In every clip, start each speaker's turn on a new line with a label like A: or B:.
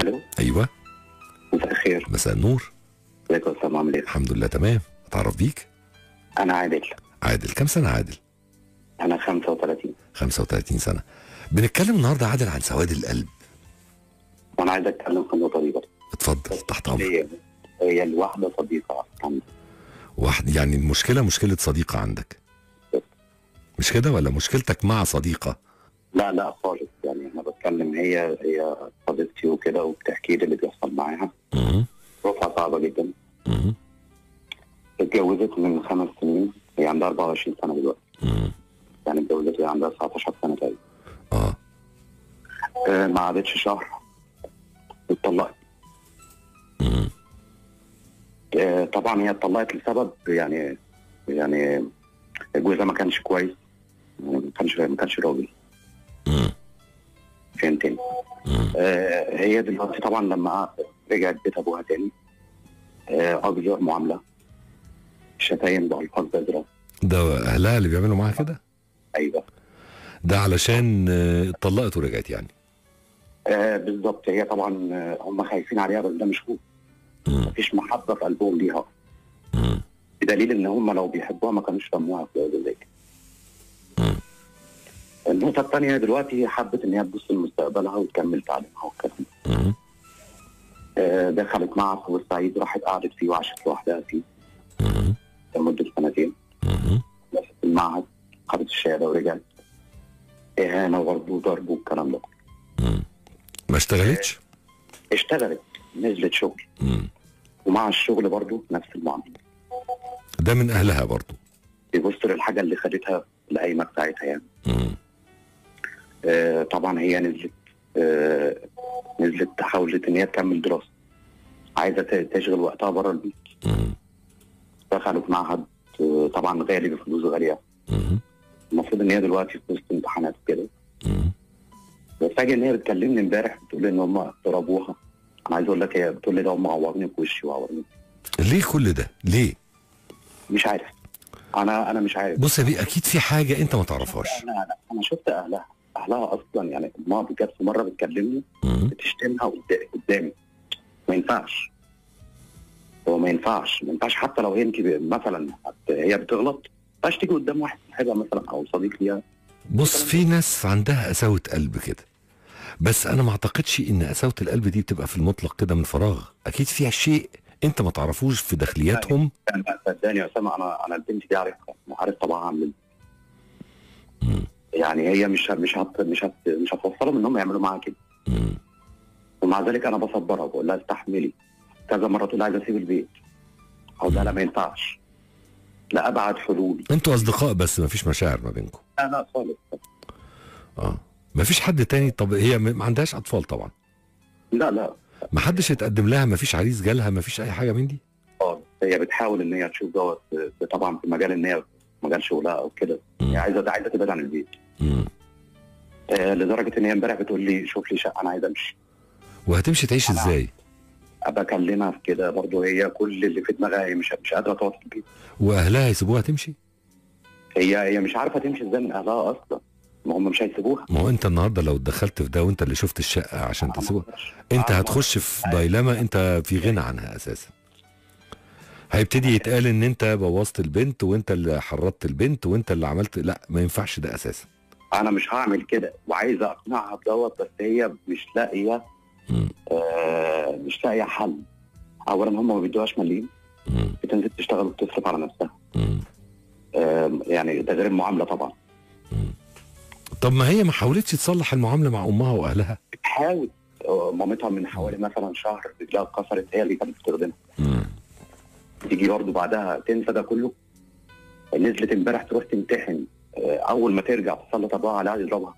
A: الو
B: ايوه
A: مساء الخير
B: مساء النور
A: ازيك يا اسامه عامل ايه؟
B: الحمد لله تمام اتعرف بيك
A: انا عادل
B: عادل كم سنه عادل
A: انا 35
B: 35 سنه بنتكلم النهارده عادل عن سواد القلب
A: وانا عايز اتكلم في النقطه دي برضه
B: اتفضل تحت امرك
A: هي هي الواحده صديقه عندي
B: واحد يعني المشكله مشكله صديقه عندك مش كده ولا مشكلتك مع صديقه
A: لا لا خالص يعني انا بتكلم هي هي صديقتي وكده وبتحكي لي اللي بيحصل معاها
B: مم.
A: ظروفها صعبه جدا
B: مم.
A: اتجوزت من خمس سنين هي عندها 24 سنه دلوقتي
B: مم.
A: يعني اتجوزت وهي عندها 19 سنه تقريبا
B: اه
A: آه، ما عادتش شهر اتطلقت
B: مم.
A: آه، طبعا هي اتطلقت لسبب يعني يعني جوزها ما كانش كويس يعني ما كانش ما كانش راجل
B: مم.
A: فهمتني
B: مم.
A: آه هي دلوقتي طبعا لما رجعت بيت ابوها تاني آه اكبر معامله شتايم بالفاظ بذره
B: ده اهلها اللي بيعملوا معاها كده
A: ايوه
B: ده علشان آه، اتطلقت ورجعت يعني
A: آه بالظبط هي طبعا آه، هم خايفين عليها بس ده مش هو
B: مم.
A: مفيش محبه في قلبهم ليها
B: مم.
A: بدليل ان هم لو بيحبوها ما كانوش رموها في جوازه زي كده
B: مم.
A: النقطة الثانية دلوقتي هي حبت إن هي تبص لمستقبلها وتكمل تعليمها والكلام ده.
B: مم.
A: آه، دخلت معهد في بورسعيد راحت قعدت فيه وعاشت لوحدها فيه
B: مم.
A: لمدة سنتين
B: مم.
A: لفت المعهد خدت الشهادة ورجعت إهانة وضرب وضرب والكلام ده
B: مم. ما اشتغلتش
A: اشتغلت نزلت شغل
B: مم.
A: ومع الشغل برضو نفس المعاملة
B: ده من اهلها برضو
A: بيبص للحاجة اللي خدتها القايمة بتاعتها يعني
B: مم.
A: آه، طبعا هي نزلت آه، نزلت حاولت إن هي تكمل دراسة عايزة ت- تشغل وقتها بره البيت
B: مم.
A: دخلت معهد آه، طبعا غالي بفلوس غالية
B: مم.
A: المفروض ان هي دلوقتي في وسط امتحانات كده
B: مم.
A: بفاجئ ان هي بتكلمني امبارح بتقول لي ان هم ضربوها انا عايز اقول لك هي بتقول لي ده هم عوروني في وشي وعوروني
B: ليه كل ده ليه
A: مش عارف انا انا مش عارف
B: بص يا بيه اكيد في حاجه انت ما تعرفهاش
A: انا انا, أنا شفت اهلها اهلها اصلا يعني امها جت في مره بتكلمني
B: مم.
A: بتشتمها قد- قدامي ما ينفعش هو ما ينفعش ما ينفعش حتى لو هي انت مثلا حت- هي بتغلط ما ينفعش تيجي قدام واحد صاحبها مثلا او صديق ليها
B: بص في ناس عندها قساوه قلب كده بس انا ما اعتقدش ان قساوه القلب دي بتبقى في المطلق كده من فراغ اكيد فيها شيء انت ما تعرفوش في داخلياتهم
A: يعني صدقني يا اسامه انا انا البنت دي عارفها عارف طبعا عامل
B: مم.
A: يعني هي مش مش هت مش هت مش هتوصلهم ان هم يعملوا معاها كده
B: مم.
A: ومع ذلك انا بصبرها بقول لها استحملي كذا مره تقول لي عايزه اسيب البيت اقول لها لا ما ينفعش لا ابعد حلول
B: انتوا اصدقاء بس ما فيش مشاعر ما بينكم
A: لا لا خالص
B: اه ما فيش حد تاني طب هي م- ما عندهاش اطفال طبعا
A: لا لا
B: ما حدش اتقدم لها ما فيش عريس جالها ما فيش اي حاجه من دي
A: خالص هي بتحاول ان هي تشوف دوت في- طبعا في مجال ان هي مجال شغلها او كده هي
B: مم.
A: عايزه عايزه تبعد عن البيت
B: مم.
A: آه لدرجه ان هي امبارح بتقول لي شوف لي شقه انا عايزه امشي
B: وهتمشي تعيش
A: أنا-
B: ازاي
A: ابقى اكلمها في كده برضه هي كل اللي في دماغها هي مش مش قادره تقعد في البيت
B: واهلها يسيبوها تمشي
A: هي هي مش عارفه تمشي ازاي من اهلها اصلا ما هم مش هيسيبوها
B: ما هو انت النهارده لو اتدخلت في ده وانت اللي شفت الشقه عشان
A: أنا ما
B: تسيبها
A: أقدرش.
B: انت
A: أنا ما
B: هتخش في دايلما انت في غنى عنها اساسا هيبتدي يتقال ان انت بوظت البنت وانت اللي حرضت البنت وانت اللي عملت لا ما ينفعش ده اساسا
A: انا مش هعمل كده وعايزه اقنعها بدوت بس هي مش لاقيه
B: مم.
A: آه مش لاقيه حل اولا هم ما بيدوهاش مليم
B: مم.
A: بتنزل تشتغل وتصرف على نفسها
B: مم.
A: آه يعني ده غير المعامله طبعا
B: طب ما هي ما حاولتش تصلح المعامله مع امها واهلها
A: بتحاول آه، مامتها من حوالي مثلا شهر رجلها اتكسرت هي اللي كانت بتخدمها
B: مم.
A: تيجي برضه بعدها تنسى ده كله نزلت امبارح تروح تمتحن آه، اول ما ترجع تسلط ابوها عليها يضربها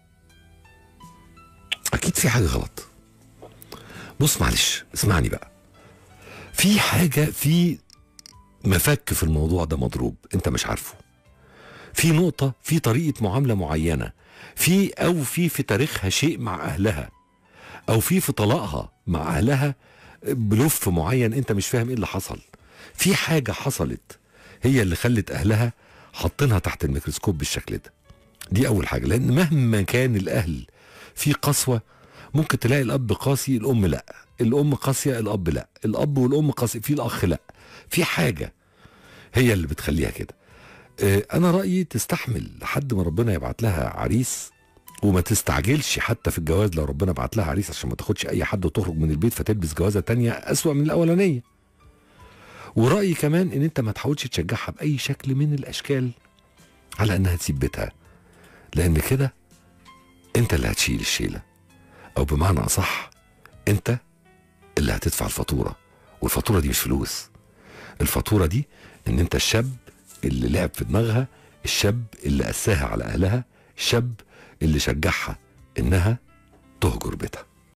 B: اكيد في حاجه غلط بص معلش اسمعني بقى في حاجه في مفك في الموضوع ده مضروب انت مش عارفه في نقطه في طريقه معامله معينه في او في في تاريخها شيء مع اهلها او في في طلاقها مع اهلها بلف معين انت مش فاهم ايه اللي حصل في حاجه حصلت هي اللي خلت اهلها حاطينها تحت الميكروسكوب بالشكل ده دي اول حاجه لان مهما كان الاهل في قسوه ممكن تلاقي الاب قاسي الام لا الام قاسيه الاب لا الاب والام قاسي في الاخ لا في حاجه هي اللي بتخليها كده آه، انا رايي تستحمل لحد ما ربنا يبعت لها عريس وما تستعجلش حتى في الجواز لو ربنا بعت لها عريس عشان ما تاخدش اي حد وتخرج من البيت فتلبس جوازه تانية اسوأ من الاولانيه ورأيي كمان ان انت ما تحاولش تشجعها باي شكل من الاشكال على انها تسيب بيتها لان كده انت اللي هتشيل الشيله او بمعنى اصح انت اللي هتدفع الفاتوره والفاتوره دي مش فلوس الفاتوره دي ان انت الشاب اللي لعب في دماغها الشاب اللي قساها على اهلها الشاب اللي شجعها انها تهجر بيتها